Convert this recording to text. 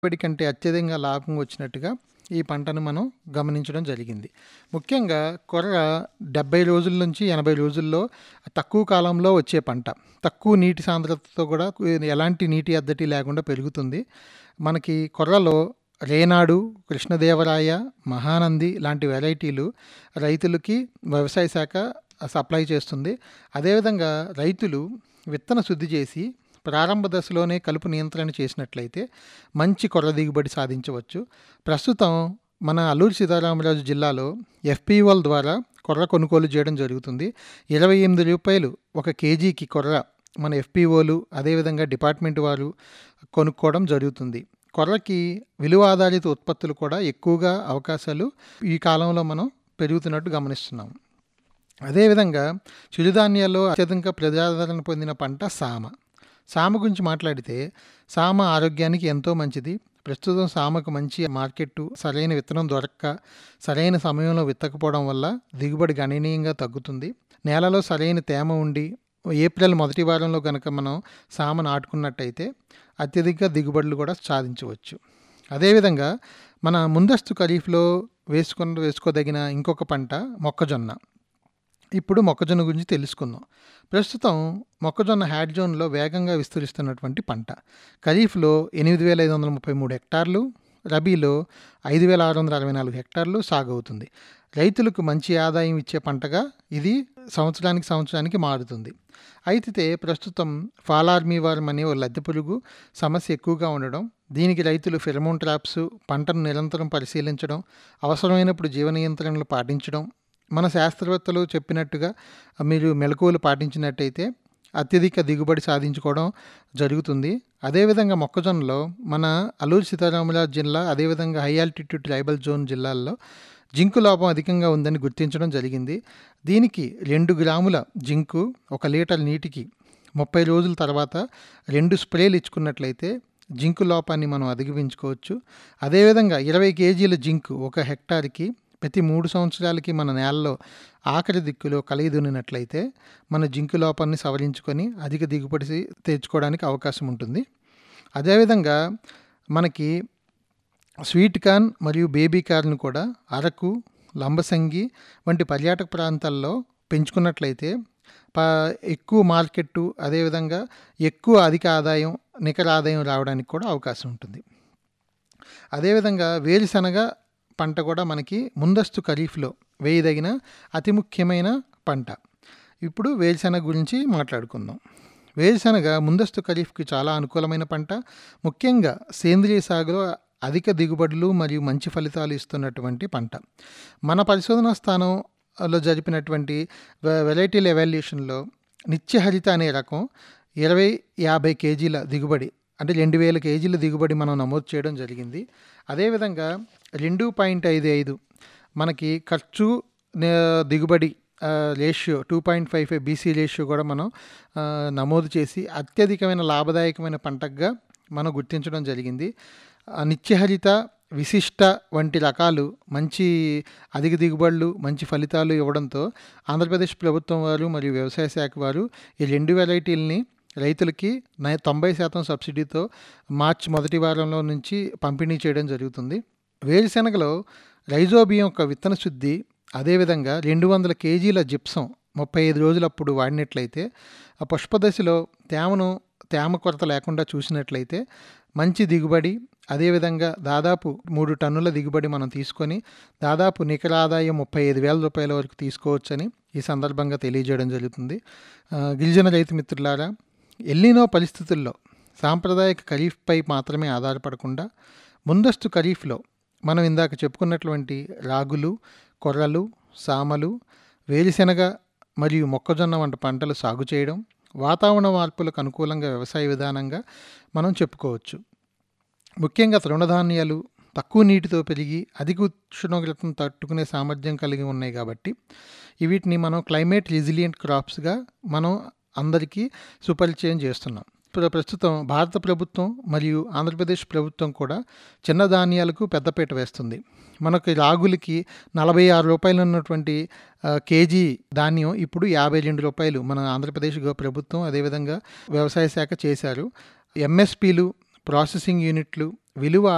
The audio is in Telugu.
పెట్టుబడి కంటే అత్యధికంగా లాభం వచ్చినట్టుగా ఈ పంటను మనం గమనించడం జరిగింది ముఖ్యంగా కొర్ర డెబ్బై రోజుల నుంచి ఎనభై రోజుల్లో తక్కువ కాలంలో వచ్చే పంట తక్కువ నీటి సాంద్రతతో కూడా ఎలాంటి నీటి అద్దటి లేకుండా పెరుగుతుంది మనకి కొర్రలో రేనాడు కృష్ణదేవరాయ మహానంది లాంటి వెరైటీలు రైతులకి వ్యవసాయ శాఖ సప్లై చేస్తుంది అదేవిధంగా రైతులు విత్తన శుద్ధి చేసి ప్రారంభ దశలోనే కలుపు నియంత్రణ చేసినట్లయితే మంచి కొర్ర దిగుబడి సాధించవచ్చు ప్రస్తుతం మన అల్లూరి సీతారామరాజు జిల్లాలో ఎఫ్పిఓల ద్వారా కొర్ర కొనుగోలు చేయడం జరుగుతుంది ఇరవై ఎనిమిది రూపాయలు ఒక కేజీకి కొర్ర మన ఎఫ్పిఓలు అదేవిధంగా డిపార్ట్మెంట్ వారు కొనుక్కోవడం జరుగుతుంది కొర్రకి విలువ ఆధారిత ఉత్పత్తులు కూడా ఎక్కువగా అవకాశాలు ఈ కాలంలో మనం పెరుగుతున్నట్టు గమనిస్తున్నాం అదేవిధంగా చిరుధాన్యాల్లో అత్యధిక ప్రజాదరణ పొందిన పంట సామ సామ గురించి మాట్లాడితే సామ ఆరోగ్యానికి ఎంతో మంచిది ప్రస్తుతం సామకు మంచి మార్కెట్ సరైన విత్తనం దొరక్క సరైన సమయంలో విత్తకపోవడం వల్ల దిగుబడి గణనీయంగా తగ్గుతుంది నేలలో సరైన తేమ ఉండి ఏప్రిల్ మొదటి వారంలో కనుక మనం సామ నాటుకున్నట్టయితే అత్యధిక దిగుబడులు కూడా సాధించవచ్చు అదేవిధంగా మన ముందస్తు ఖరీఫ్లో వేసుకున్న వేసుకోదగిన ఇంకొక పంట మొక్కజొన్న ఇప్పుడు మొక్కజొన్న గురించి తెలుసుకుందాం ప్రస్తుతం మొక్కజొన్న హ్యాడ్ జోన్లో వేగంగా విస్తరిస్తున్నటువంటి పంట ఖరీఫ్లో ఎనిమిది వేల ఐదు వందల ముప్పై మూడు హెక్టార్లు రబీలో ఐదు వేల ఆరు వందల అరవై నాలుగు హెక్టార్లు సాగు అవుతుంది రైతులకు మంచి ఆదాయం ఇచ్చే పంటగా ఇది సంవత్సరానికి సంవత్సరానికి మారుతుంది అయితే ప్రస్తుతం ఫాలార్మీ వారం అనే ఓ లద్దె పురుగు సమస్య ఎక్కువగా ఉండడం దీనికి రైతులు ఫిరమోన్ ట్రాప్స్ పంటను నిరంతరం పరిశీలించడం అవసరమైనప్పుడు జీవ నియంత్రణలు పాటించడం మన శాస్త్రవేత్తలు చెప్పినట్టుగా మీరు మెలకువలు పాటించినట్టయితే అత్యధిక దిగుబడి సాధించుకోవడం జరుగుతుంది అదేవిధంగా మొక్కజొన్నలో మన అల్లూరు సీతారామరాజు జిల్లా అదేవిధంగా హై ఆల్టిట్యూడ్ ట్రైబల్ జోన్ జిల్లాల్లో జింకు లోపం అధికంగా ఉందని గుర్తించడం జరిగింది దీనికి రెండు గ్రాముల జింకు ఒక లీటర్ నీటికి ముప్పై రోజుల తర్వాత రెండు స్ప్రేలు ఇచ్చుకున్నట్లయితే జింకు లోపాన్ని మనం అధిగమించుకోవచ్చు అదేవిధంగా ఇరవై కేజీల జింకు ఒక హెక్టార్కి ప్రతి మూడు సంవత్సరాలకి మన నేలలో ఆఖరి దిక్కులో కలిగి దున్నినట్లయితే మన జింకు లోపాన్ని సవరించుకొని అధిక దిగుబడి తెచ్చుకోవడానికి అవకాశం ఉంటుంది అదేవిధంగా మనకి స్వీట్ కార్న్ మరియు బేబీ కార్న్ కూడా అరకు లంబసంగి వంటి పర్యాటక ప్రాంతాల్లో పెంచుకున్నట్లయితే ప ఎక్కువ మార్కెట్టు అదేవిధంగా ఎక్కువ అధిక ఆదాయం నికర ఆదాయం రావడానికి కూడా అవకాశం ఉంటుంది అదేవిధంగా వేరుశనగ పంట కూడా మనకి ముందస్తు ఖరీఫ్లో వేయదగిన అతి ముఖ్యమైన పంట ఇప్పుడు వేరుశనగ గురించి మాట్లాడుకుందాం వేరుశనగ ముందస్తు ఖరీఫ్కి చాలా అనుకూలమైన పంట ముఖ్యంగా సేంద్రియ సాగులో అధిక దిగుబడులు మరియు మంచి ఫలితాలు ఇస్తున్నటువంటి పంట మన పరిశోధనా స్థానంలో జరిపినటువంటి వెరైటీల ఎవాల్యుయేషన్లో నిత్యహరిత అనే రకం ఇరవై యాభై కేజీల దిగుబడి అంటే రెండు వేల కేజీల దిగుబడి మనం నమోదు చేయడం జరిగింది అదేవిధంగా రెండు పాయింట్ ఐదు ఐదు మనకి ఖర్చు దిగుబడి ratio two point five five BC ratio కూడా మనం నమోదు చేసి అత్యధికమైన లాభదాయకమైన పంటగా మనం గుర్తించడం జరిగింది నిత్యహరిత విశిష్ట వంటి రకాలు మంచి అధిక దిగుబడులు మంచి ఫలితాలు ఇవ్వడంతో ఆంధ్రప్రదేశ్ ప్రభుత్వం వారు మరియు వ్యవసాయ శాఖ వారు ఈ రెండు వెరైటీలని రైతులకి నై తొంభై శాతం సబ్సిడీతో మార్చి మొదటి వారంలో నుంచి పంపిణీ చేయడం జరుగుతుంది వేరుశెనగలో రైజోబియం యొక్క విత్తన శుద్ధి అదేవిధంగా రెండు వందల కేజీల జిప్సం ముప్పై ఐదు రోజులప్పుడు వాడినట్లయితే ఆ పుష్పదశలో తేమను తేమ కొరత లేకుండా చూసినట్లయితే మంచి దిగుబడి అదేవిధంగా దాదాపు మూడు టన్నుల దిగుబడి మనం తీసుకొని దాదాపు నికర ఆదాయం ముప్పై ఐదు వేల రూపాయల వరకు తీసుకోవచ్చని ఈ సందర్భంగా తెలియజేయడం జరుగుతుంది గిరిజన రైతు మిత్రులారా ఎల్లినో పరిస్థితుల్లో సాంప్రదాయక ఖరీఫ్పై మాత్రమే ఆధారపడకుండా ముందస్తు ఖరీఫ్లో మనం ఇందాక చెప్పుకున్నటువంటి రాగులు కొర్రలు సామలు వేరుశెనగ మరియు మొక్కజొన్న వంటి పంటలు సాగు చేయడం వాతావరణ మార్పులకు అనుకూలంగా వ్యవసాయ విధానంగా మనం చెప్పుకోవచ్చు ముఖ్యంగా తృణధాన్యాలు తక్కువ నీటితో పెరిగి అధిక ఉష్ణోగ్రతను తట్టుకునే సామర్థ్యం కలిగి ఉన్నాయి కాబట్టి వీటిని మనం క్లైమేట్ రెసిలియంట్ క్రాప్స్గా మనం అందరికీ సుపరిచయం చేస్తున్నాం ప్రస్తుతం భారత ప్రభుత్వం మరియు ఆంధ్రప్రదేశ్ ప్రభుత్వం కూడా చిన్న ధాన్యాలకు పెద్దపీట వేస్తుంది మనకి రాగులకి నలభై ఆరు రూపాయలు ఉన్నటువంటి కేజీ ధాన్యం ఇప్పుడు యాభై రెండు రూపాయలు మన ఆంధ్రప్రదేశ్ ప్రభుత్వం అదేవిధంగా వ్యవసాయ శాఖ చేశారు ఎంఎస్పీలు ప్రాసెసింగ్ యూనిట్లు విలువ